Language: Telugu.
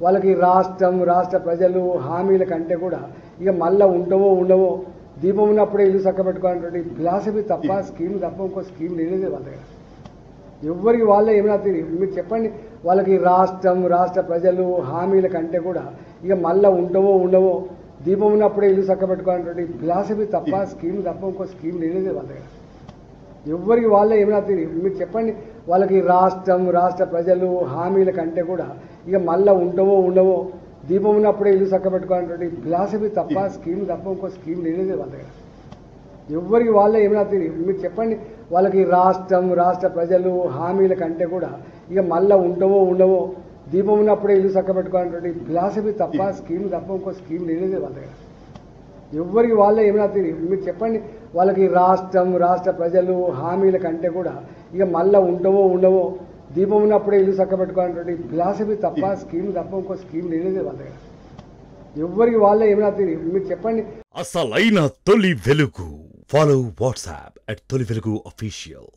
వాళ్ళకి రాష్ట్రం రాష్ట్ర ప్రజలు హామీల కంటే కూడా ఇక మళ్ళా ఉండవో ఉండవో దీపం ఉన్నప్పుడే ఇల్లు చక్కబెట్టుకోవాలన్నటువంటి ఫిలాసఫీ తప్ప స్కీమ్ తప్ప ఇంకో స్కీమ్ లేనిదే వాళ్ళ దగ్గర ఎవరికి వాళ్ళే ఏమైనా తెలియదు మీరు చెప్పండి వాళ్ళకి రాష్ట్రం రాష్ట్ర ప్రజలు హామీల కంటే కూడా ఇక మళ్ళా ఉండవో ఉండవో దీపం ఉన్నప్పుడే ఇల్లు చక్కబెట్టుకోవాలన్నటువంటి ఫిలాసఫీ తప్ప స్కీమ్ తప్ప ఇంకో స్కీమ్ లేనిదే వాళ్ళ దగ్గర ఎవరికి వాళ్ళే ఏమైనా తెలియదు మీరు చెప్పండి వాళ్ళకి రాష్ట్రం రాష్ట్ర ప్రజలు హామీల కంటే కూడా ఇక మళ్ళా ఉండవో ఉండవో దీపం ఉన్నప్పుడే ఇల్లు చక్కబెట్టుకోవాలన్నటువంటి ఫిలాసఫీ తప్ప స్కీమ్ తప్ప ఇంకో స్కీమ్ లేనిదే వాళ్ళ దగ్గర ఎవరికి వాళ్ళే ఏమైనా తెలియదు మీరు చెప్పండి వాళ్ళకి రాష్ట్రం రాష్ట్ర ప్రజలు హామీల కంటే కూడా ఇక మళ్ళా ఉండవో ఉండవో దీపం ఉన్నప్పుడే ఇల్లు చక్కబెట్టుకోవాలన్నటువంటి ఫిలాసఫీ తప్ప స్కీమ్ తప్ప ఇంకో స్కీమ్ లేనిదే వాళ్ళ దగ్గర ఎవరికి వాళ్ళే ఏమైనా తెలియదు మీరు చెప్పండి వాళ్ళకి రాష్ట్రం రాష్ట్ర ప్రజలు హామీల కంటే కూడా ఇక మళ్ళా ఉండవో ఉండవో దీపం ఉన్నప్పుడే ఇల్లు చక్కబెట్టుకోవాలన్నటువంటి ఫిలాసఫీ తప్ప స్కీమ్ తప్ప ఇంకో స్కీమ్ లేనిదే వాళ్ళ దగ్గర ఎవరికి వాళ్ళే ఏమైనా తెలియదు మీరు చెప్పండి అసలైన తొలి వెలుగు ఫాలో వాట్సాప్ అట్ తొలి వెలుగు అఫీషియల్